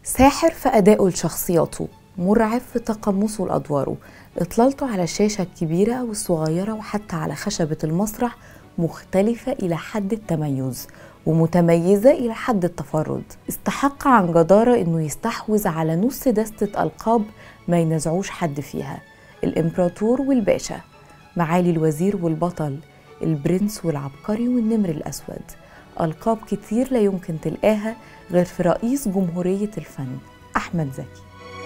ساحر في أدائه لشخصياته مرعب في تقمصه لأدواره إطلالته على الشاشة الكبيرة والصغيرة وحتى على خشبة المسرح مختلفة إلى حد التميز ومتميزة إلى حد التفرد استحق عن جدارة إنه يستحوذ على نص دستة ألقاب ما ينزعوش حد فيها الإمبراطور والباشا معالي الوزير والبطل البرنس والعبقري والنمر الأسود ألقاب كتير لا يمكن تلقاها غير في رئيس جمهورية الفن أحمد زكي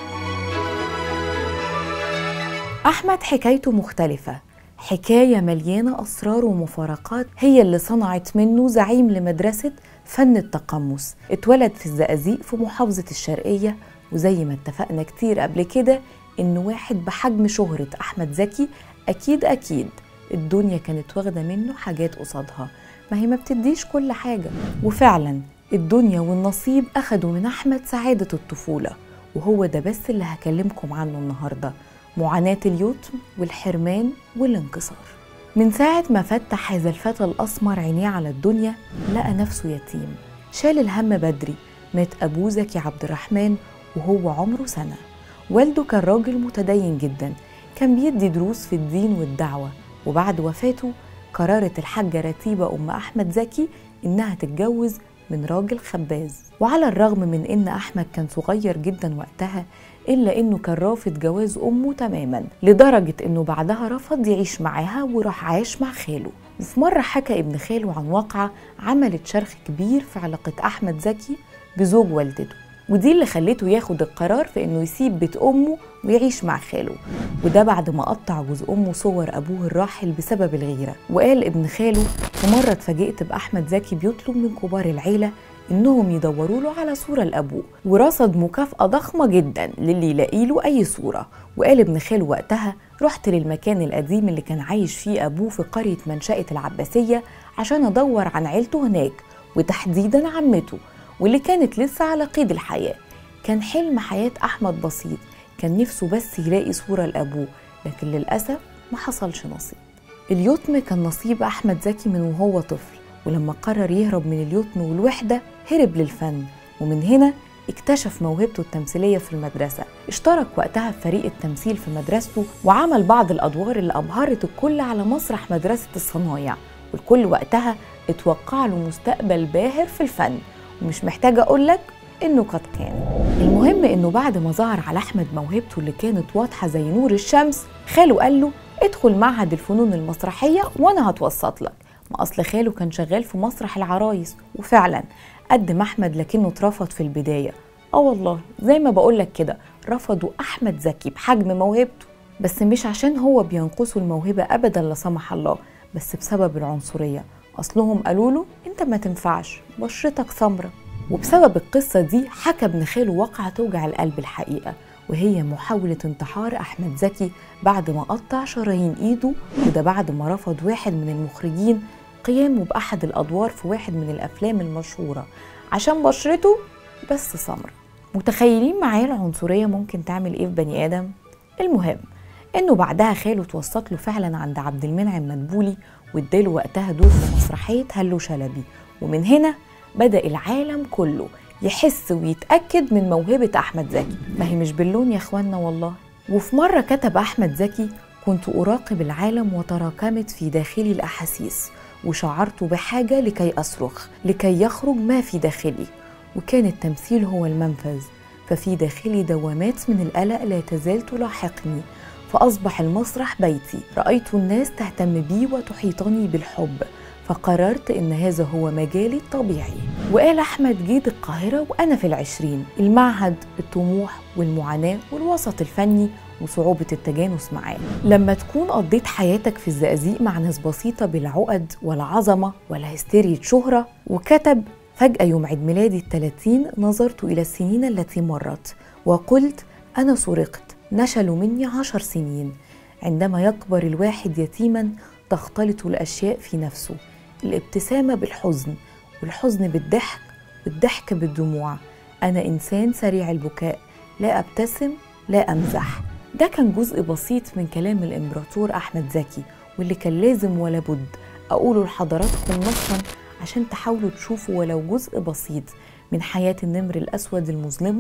أحمد حكايته مختلفة حكاية مليانة أسرار ومفارقات هي اللي صنعت منه زعيم لمدرسة فن التقمص اتولد في الزقازيق في محافظة الشرقية وزي ما اتفقنا كتير قبل كده إن واحد بحجم شهرة أحمد زكي أكيد أكيد الدنيا كانت واخدة منه حاجات قصادها ما هي ما بتديش كل حاجة وفعلا الدنيا والنصيب أخدوا من أحمد سعادة الطفولة وهو ده بس اللي هكلمكم عنه النهارده معاناة اليتم والحرمان والانكسار من ساعة ما فتح هذا الفتى الأسمر عينيه على الدنيا لقى نفسه يتيم شال الهم بدري مات أبوه زكي عبد الرحمن وهو عمره سنة والده كان راجل متدين جدا كان بيدي دروس في الدين والدعوة وبعد وفاته قررت الحاجة رتيبة أم أحمد زكي إنها تتجوز من راجل خباز وعلى الرغم من إن أحمد كان صغير جدا وقتها إلا إنه كان رافض جواز أمه تماما لدرجة إنه بعدها رفض يعيش معاها وراح عايش مع خاله وفي مرة حكى ابن خاله عن واقعة عملت شرخ كبير في علاقة أحمد زكي بزوج والدته ودي اللي خلته ياخد القرار في انه يسيب بيت امه ويعيش مع خاله وده بعد ما قطع جوز امه صور ابوه الراحل بسبب الغيره وقال ابن خاله في مره اتفاجئت باحمد زكي بيطلب من كبار العيله انهم يدوروا له على صوره لابوه ورصد مكافاه ضخمه جدا للي يلاقي له اي صوره وقال ابن خاله وقتها رحت للمكان القديم اللي كان عايش فيه ابوه في قريه منشاه العباسيه عشان ادور عن عيلته هناك وتحديدا عمته واللي كانت لسه على قيد الحياه كان حلم حياه احمد بسيط كان نفسه بس يلاقي صوره لابوه لكن للاسف ما حصلش نصيب اليتم كان نصيب احمد زكي من وهو طفل ولما قرر يهرب من اليتم والوحدة هرب للفن ومن هنا اكتشف موهبته التمثيلية في المدرسة اشترك وقتها في فريق التمثيل في مدرسته وعمل بعض الأدوار اللي أبهرت الكل على مسرح مدرسة الصنايع والكل وقتها اتوقع له مستقبل باهر في الفن ومش محتاجة أقولك إنه قد كان المهم إنه بعد ما ظهر على أحمد موهبته اللي كانت واضحة زي نور الشمس خاله قال له ادخل معهد الفنون المسرحية وأنا هتوسط لك ما أصل خاله كان شغال في مسرح العرايس وفعلا قدم أحمد لكنه اترفض في البداية اه والله زي ما بقولك كده رفضوا أحمد زكي بحجم موهبته بس مش عشان هو بينقصوا الموهبة أبدا لا سمح الله بس بسبب العنصرية أصلهم قالوا له أنت ما تنفعش بشرتك سمرة وبسبب القصة دي حكى ابن خاله واقعة توجع القلب الحقيقة وهي محاولة انتحار أحمد زكي بعد ما قطع شرايين إيده وده بعد ما رفض واحد من المخرجين قيامه بأحد الأدوار في واحد من الأفلام المشهورة عشان بشرته بس سمرة متخيلين معايا العنصرية ممكن تعمل إيه في بني آدم؟ المهم إنه بعدها خاله توسط له فعلا عند عبد المنعم مدبولي واداله وقتها دور في مسرحية هلو شلبي ومن هنا بدأ العالم كله يحس ويتأكد من موهبة أحمد زكي ما هي مش باللون يا أخوانا والله وفي مرة كتب أحمد زكي كنت أراقب العالم وتراكمت في داخلي الأحاسيس وشعرت بحاجة لكي أصرخ لكي يخرج ما في داخلي وكان التمثيل هو المنفذ ففي داخلي دوامات من القلق لا تزال تلاحقني فأصبح المسرح بيتي رأيت الناس تهتم بي وتحيطني بالحب فقررت إن هذا هو مجالي الطبيعي وقال أحمد جيد القاهرة وأنا في العشرين المعهد الطموح والمعاناة والوسط الفني وصعوبة التجانس معاه لما تكون قضيت حياتك في الزقازيق مع ناس بسيطة بلا عقد ولا عظمة ولا هستيرية شهرة وكتب فجأة يوم عيد ميلادي الثلاثين نظرت إلى السنين التي مرت وقلت أنا سرقت نشلوا مني عشر سنين عندما يكبر الواحد يتيما تختلط الأشياء في نفسه الابتسامة بالحزن والحزن بالضحك والضحك بالدموع أنا إنسان سريع البكاء لا أبتسم لا أمزح ده كان جزء بسيط من كلام الإمبراطور أحمد زكي واللي كان لازم ولا بد أقوله لحضراتكم نصا عشان تحاولوا تشوفوا ولو جزء بسيط من حياة النمر الأسود المظلمة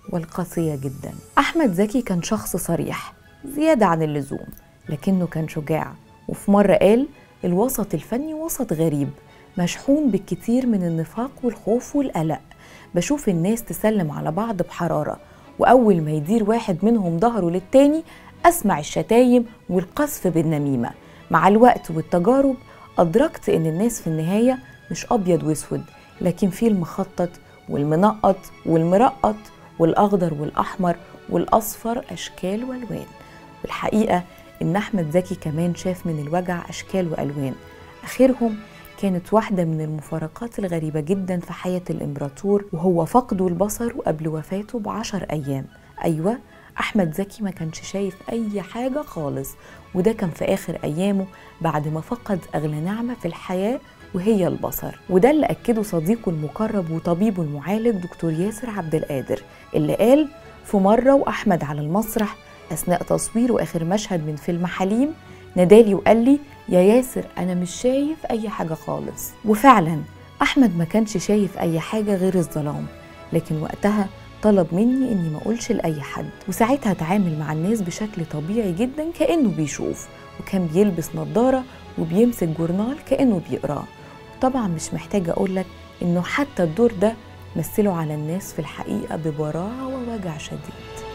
والقاسية جدا أحمد زكي كان شخص صريح زيادة عن اللزوم لكنه كان شجاع وفي مرة قال الوسط الفني وسط غريب مشحون بالكثير من النفاق والخوف والقلق بشوف الناس تسلم على بعض بحرارة وأول ما يدير واحد منهم ظهره للتاني أسمع الشتايم والقذف بالنميمة مع الوقت والتجارب أدركت إن الناس في النهاية مش أبيض وأسود لكن في المخطط والمنقط والمرقط والأخضر والأحمر والأصفر أشكال وألوان والحقيقة إن أحمد زكي كمان شاف من الوجع أشكال وألوان آخرهم كانت واحدة من المفارقات الغريبة جدا في حياة الإمبراطور وهو فقده البصر قبل وفاته بعشر أيام أيوة أحمد زكي ما كانش شايف أي حاجة خالص وده كان في آخر أيامه بعد ما فقد أغلى نعمة في الحياة وهي البصر وده اللي أكده صديقه المقرب وطبيبه المعالج دكتور ياسر عبد القادر اللي قال في مرة وأحمد على المسرح أثناء تصوير آخر مشهد من فيلم حليم نادالي وقال لي يا ياسر أنا مش شايف أي حاجة خالص وفعلا أحمد ما كانش شايف أي حاجة غير الظلام لكن وقتها طلب مني اني ما اقولش لاي حد وساعتها اتعامل مع الناس بشكل طبيعي جدا كانه بيشوف وكان بيلبس نظاره وبيمسك جورنال كانه بيقراه طبعا مش محتاجه اقول لك انه حتى الدور ده مثله على الناس في الحقيقه ببراعه ووجع شديد